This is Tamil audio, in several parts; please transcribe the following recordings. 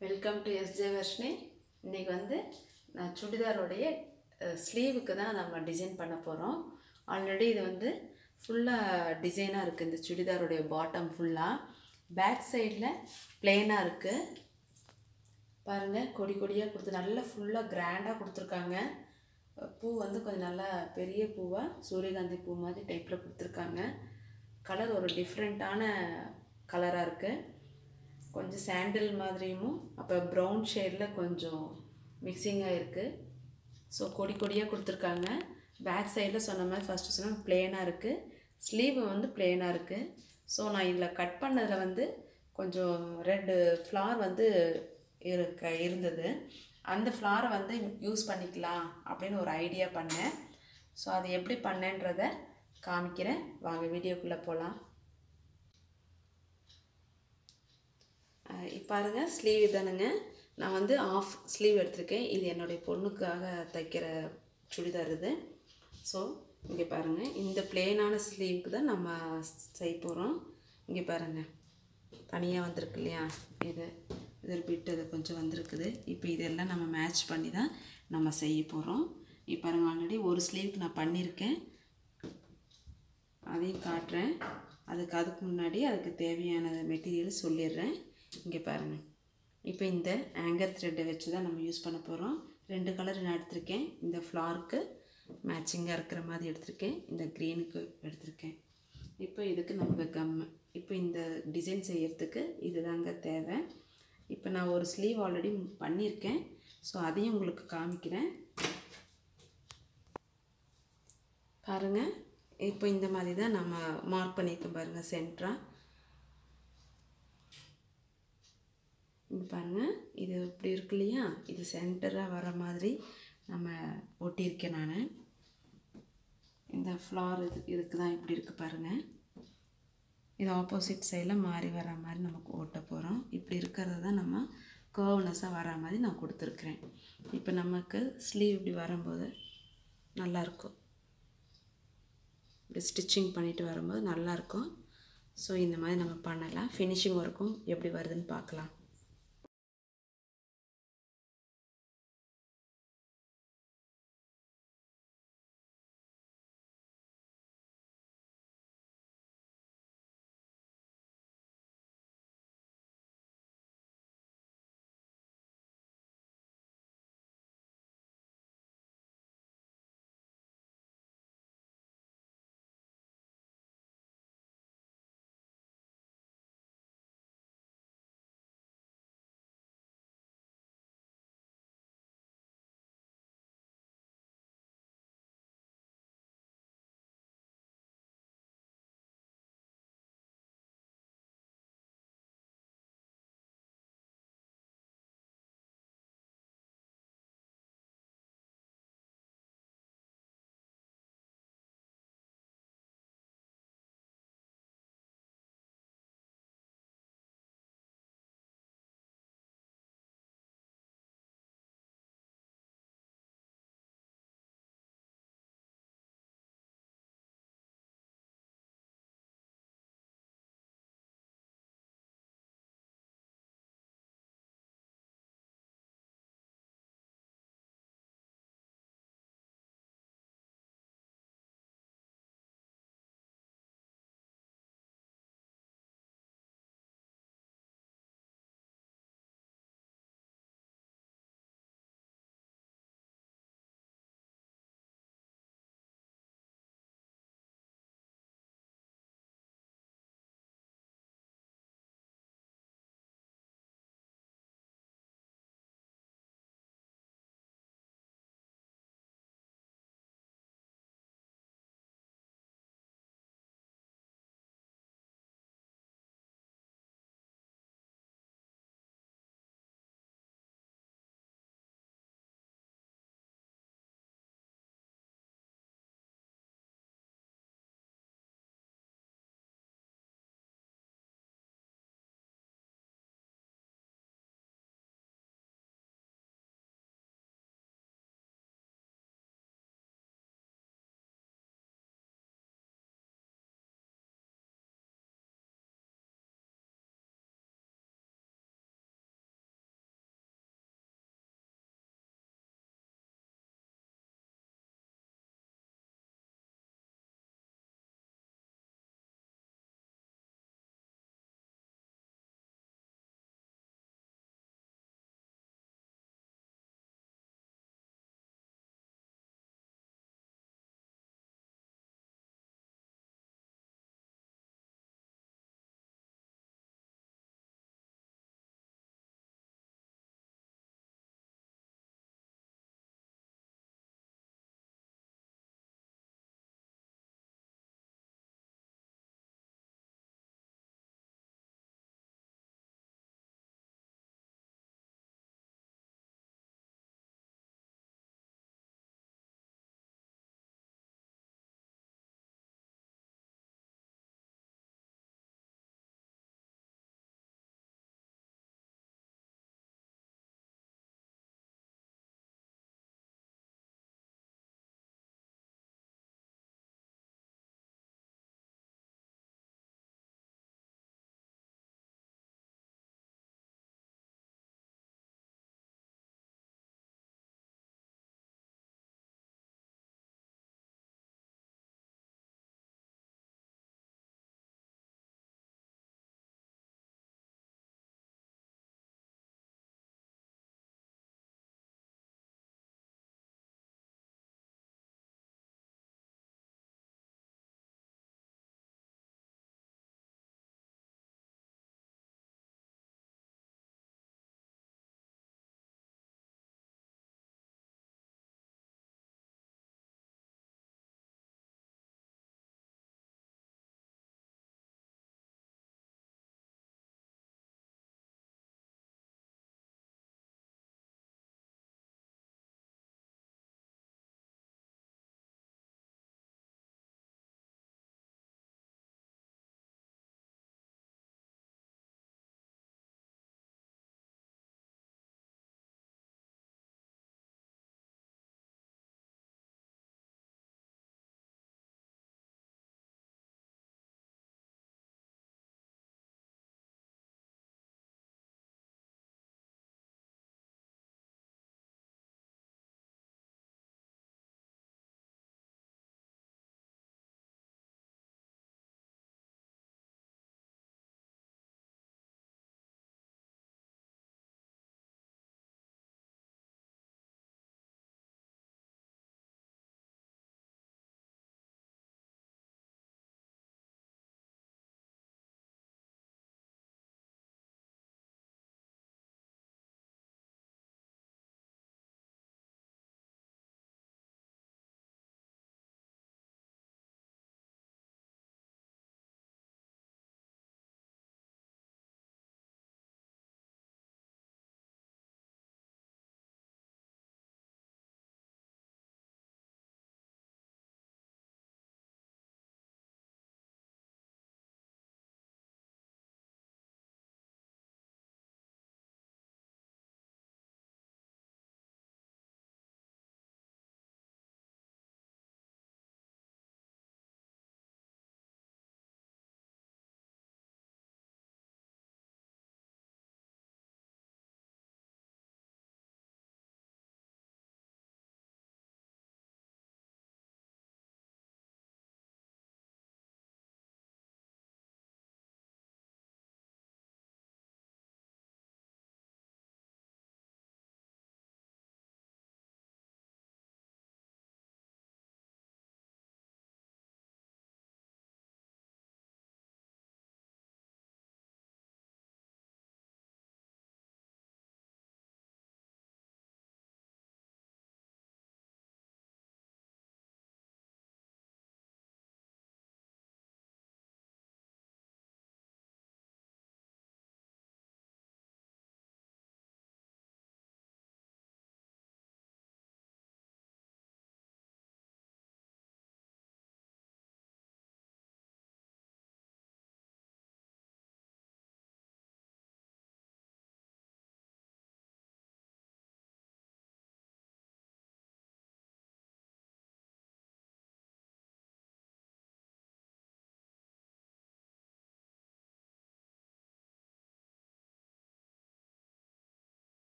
வெல்கம் டு எஸ்ஜே வர்ஷினி இன்றைக்கி வந்து நான் சுடிதாரோடைய ஸ்லீவுக்கு தான் நம்ம டிசைன் பண்ண போகிறோம் ஆல்ரெடி இது வந்து ஃபுல்லாக டிசைனாக இருக்குது இந்த சுடிதாரோடைய பாட்டம் ஃபுல்லாக பேக் சைடில் பிளெயினாக இருக்குது பாருங்கள் கொடி கொடியாக கொடுத்து நல்லா ஃபுல்லாக கிராண்டாக கொடுத்துருக்காங்க பூ வந்து கொஞ்சம் நல்லா பெரிய பூவாக சூரியகாந்தி பூ மாதிரி டைப்பில் கொடுத்துருக்காங்க கலர் ஒரு டிஃப்ரெண்ட்டான கலராக இருக்குது கொஞ்சம் சாண்டில் மாதிரியும் அப்போ ப்ரௌன் ஷேடில் கொஞ்சம் மிக்சிங்காக இருக்குது ஸோ கொடி கொடியாக கொடுத்துருக்காங்க பேக் சைடில் சொன்ன மாதிரி ஃபஸ்ட்டு சொன்ன பிளெயினாக இருக்குது ஸ்லீவ் வந்து பிளெயினாக இருக்குது ஸோ நான் இதில் கட் பண்ணதில் வந்து கொஞ்சம் ரெண்டு ஃப்ளார் வந்து இருக்க இருந்தது அந்த ஃப்ளாரை வந்து யூஸ் பண்ணிக்கலாம் அப்படின்னு ஒரு ஐடியா பண்ணேன் ஸோ அது எப்படி பண்ணேன்றதை காமிக்கிறேன் வாங்க வீடியோக்குள்ளே போகலாம் இப்போ பாருங்க ஸ்லீவ் தானுங்க நான் வந்து ஆஃப் ஸ்லீவ் எடுத்திருக்கேன் இது என்னுடைய பொண்ணுக்காக தைக்கிற சுடிதார் இது ஸோ இங்கே பாருங்கள் இந்த பிளெயினான ஸ்லீவுக்கு தான் நம்ம செய்ய போகிறோம் இங்கே பாருங்கள் தனியாக வந்திருக்கு இல்லையா இது இது பிட்டு இது கொஞ்சம் வந்திருக்குது இப்போ இதெல்லாம் நம்ம மேட்ச் பண்ணி தான் நம்ம செய்ய போகிறோம் இப்போ பாருங்கள் ஆல்ரெடி ஒரு ஸ்லீவுக்கு நான் பண்ணியிருக்கேன் அதையும் காட்டுறேன் அதுக்கு அதுக்கு முன்னாடி அதுக்கு தேவையான மெட்டீரியல் சொல்லிடுறேன் இங்கே பாருங்கள் இப்போ இந்த ஆங்கர் த்ரெட்டை வச்சு தான் நம்ம யூஸ் பண்ண போகிறோம் ரெண்டு கலர் நான் எடுத்திருக்கேன் இந்த ஃப்ளாருக்கு மேட்சிங்காக இருக்கிற மாதிரி எடுத்திருக்கேன் இந்த க்ரீனுக்கு எடுத்திருக்கேன் இப்போ இதுக்கு நமக்கு கம்மு இப்போ இந்த டிசைன் செய்யறதுக்கு இதுதாங்க தேவை இப்போ நான் ஒரு ஸ்லீவ் ஆல்ரெடி பண்ணியிருக்கேன் ஸோ அதையும் உங்களுக்கு காமிக்கிறேன் பாருங்கள் இப்போ இந்த மாதிரி தான் நம்ம மார்க் பண்ணியிருக்கோம் பாருங்கள் சென்ட்ரா இங்கே பாருங்கள் இது இப்படி இருக்கு இல்லையா இது சென்டராக வர மாதிரி நம்ம ஒட்டியிருக்கேன் நான் இந்த ஃப்ளார் இது இதுக்கு தான் இப்படி இருக்குது பாருங்கள் இது ஆப்போசிட் சைடில் மாறி வர மாதிரி நமக்கு ஓட்ட போகிறோம் இப்படி இருக்கிறத தான் நம்ம கர்வ்னஸாக வர மாதிரி நான் கொடுத்துருக்குறேன் இப்போ நமக்கு ஸ்லீவ் இப்படி வரும்போது நல்லாயிருக்கும் இப்படி ஸ்டிச்சிங் பண்ணிட்டு வரும்போது நல்லாயிருக்கும் ஸோ இந்த மாதிரி நம்ம பண்ணலாம் ஃபினிஷிங் ஒர்க்கும் எப்படி வருதுன்னு பார்க்கலாம்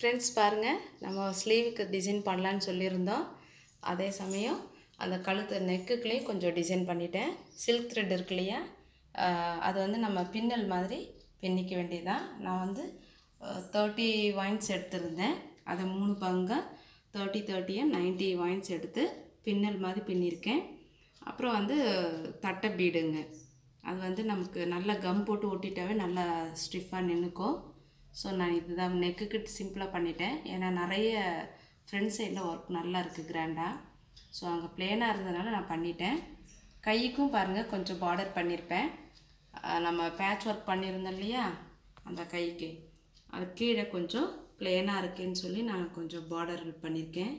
ஃப்ரெண்ட்ஸ் பாருங்கள் நம்ம ஸ்லீவுக்கு டிசைன் பண்ணலான்னு சொல்லியிருந்தோம் அதே சமயம் அந்த கழுத்து நெக்குக்குள்ளேயும் கொஞ்சம் டிசைன் பண்ணிட்டேன் சில்க் த்ரெட் இருக்கு இல்லையா ஆஹ் அது வந்து நம்ம பின்னல் மாதிரி பின்னிக்க வேண்டியதுதான் நான் வந்து தேர்ட்டி வாயின்ஸ் எடுத்திருந்தேன் அதை மூணு பங்காக தேர்ட்டி தேர்ட்டியை நைன்ட்டி வாயின்ஸ் எடுத்து பின்னல் மாதிரி பின்னியிருக்கேன் அப்புறம் வந்து தட்டை பீடுங்க அது வந்து நமக்கு நல்லா கம் போட்டு ஒட்டிட்டாவே நல்லா ஸ்டிஃபாக நின்றுக்கும் ஸோ நான் இதுதான் நெக்குக்கு சிம்பிளாக பண்ணிட்டேன் ஏன்னா நிறைய ஃப்ரண்ட் சைடில் ஒர்க் நல்லா இருக்குது கிராண்டாக ஸோ அங்கே பிளேனாக இருந்ததுனால நான் பண்ணிட்டேன் கைக்கும் பாருங்கள் கொஞ்சம் பார்டர் பண்ணியிருப்பேன் அஹ் நம்ம பேட்ச் ஒர்க் பண்ணியிருந்தோம் இல்லையா அந்த கைக்கு அது கீழே கொஞ்சம் பிளேனாக இருக்கேன்னு சொல்லி நான் கொஞ்சம் பார்டர் பண்ணியிருக்கேன்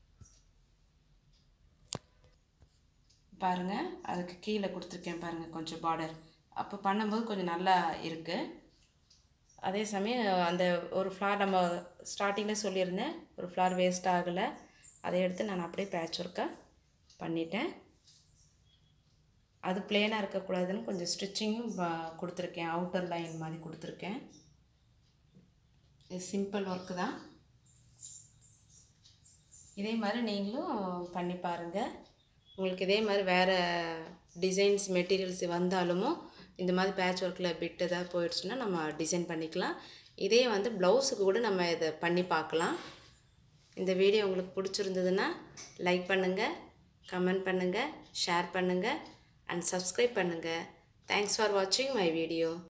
பாருங்கள் அதுக்கு கீழே கொடுத்துருக்கேன் பாருங்கள் கொஞ்சம் பார்டர் அப்போ பண்ணும்போது கொஞ்சம் நல்லா இருக்குது அதே சமயம் அந்த ஒரு ஃப்ளார் நம்ம ஸ்டார்டிங்கில் சொல்லியிருந்தேன் ஒரு ஃப்ளார் வேஸ்ட் ஆகலை அதை எடுத்து நான் அப்படியே பேட்ச் ஒர்க்காக பண்ணிட்டேன் அது பிளேனாக இருக்கக்கூடாதுன்னு கொஞ்சம் ஸ்டிச்சிங்கும் கொடுத்துருக்கேன் அவுட்டர் லைன் மாதிரி கொடுத்துருக்கேன் இது சிம்பிள் ஒர்க்கு தான் இதே மாதிரி நீங்களும் பண்ணி பாருங்கள் உங்களுக்கு இதே மாதிரி வேறு டிசைன்ஸ் மெட்டீரியல்ஸ் வந்தாலுமோ இந்த மாதிரி பேட்ச் ஒர்க்கில் பிட் ஏதாவது போயிடுச்சுன்னா நம்ம டிசைன் பண்ணிக்கலாம் இதே வந்து ப்ளவுஸுக்கு கூட நம்ம இதை பண்ணி பார்க்கலாம் இந்த வீடியோ உங்களுக்கு பிடிச்சிருந்ததுன்னா லைக் பண்ணுங்கள் கமெண்ட் பண்ணுங்கள் ஷேர் பண்ணுங்கள் அண்ட் சப்ஸ்கிரைப் பண்ணுங்கள் தேங்க்ஸ் ஃபார் வாட்சிங் மை வீடியோ